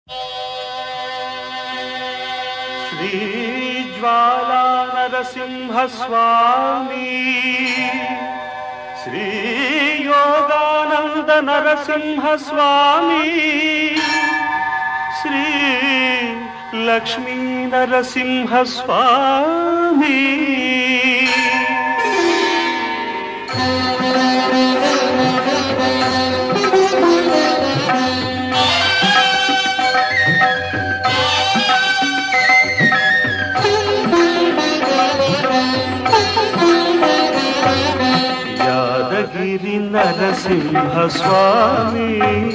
శ్రీజ్వాలా నరసింహస్వామి శ్రీ యోగానంద నరసింహస్వామి శ్రీ లక్ష్మీ నరసింహస్వామి యాదగిరి నరసింహస్వామి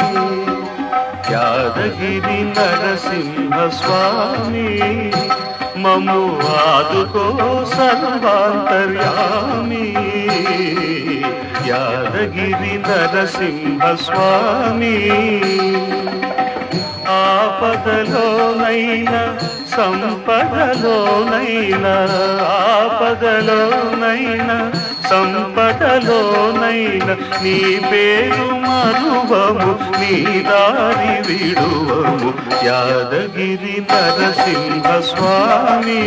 యాదగిరి నరసింహస్వామి మము ఆదుకో సర్వాంతర్యామి యాదగిరి నరసింహస్వామి ఆపదలోనైనా సంపదలోనైనా ఆపదలోనైనా సంపదలోనైనా నీ పేరు మరువము నీ దారి విడువము యాదగిరి నరసింహ స్వామి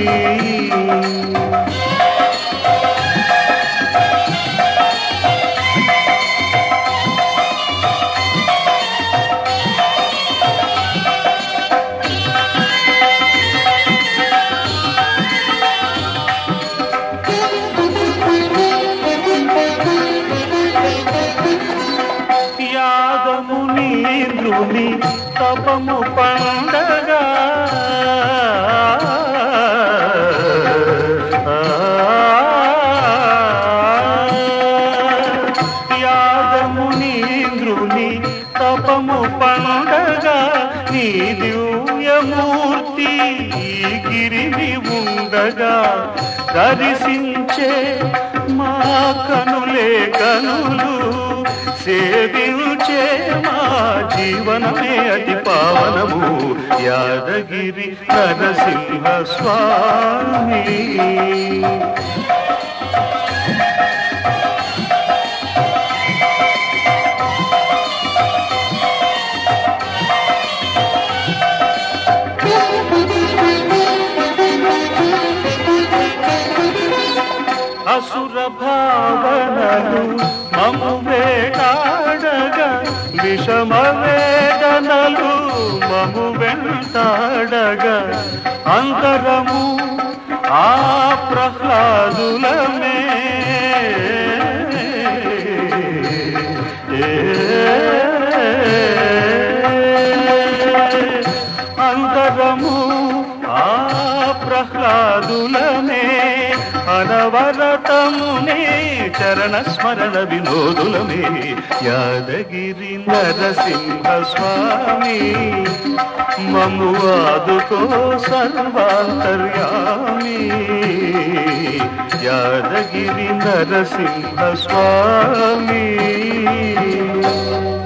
యాదము నీరుని తపము పండగ యాదము నీరుని తపము పండగ నీ దివ్యమూర్తి ఈ గిరిని ఉండగా దర్శించే మా కనులే కనులు సేవించే మా జీవనమే అతి పావనము యాదగిరి నరసింహ స్వామి అసుర భావనలు మము వేటాడగా విషమ వేదనలు మము వెంటాడగా అంతరము ఆ ప్రహ్లాదులమే అంతరము ఆ ప్రహ్లాదులనే అనవరతమునే చరణ స్మరణ వినోదులమే యాదగిరి నరసింహ స్వామి మము ఆదుకో సర్వాంతర్యామి యాదగిరి నరసింహ స్వామి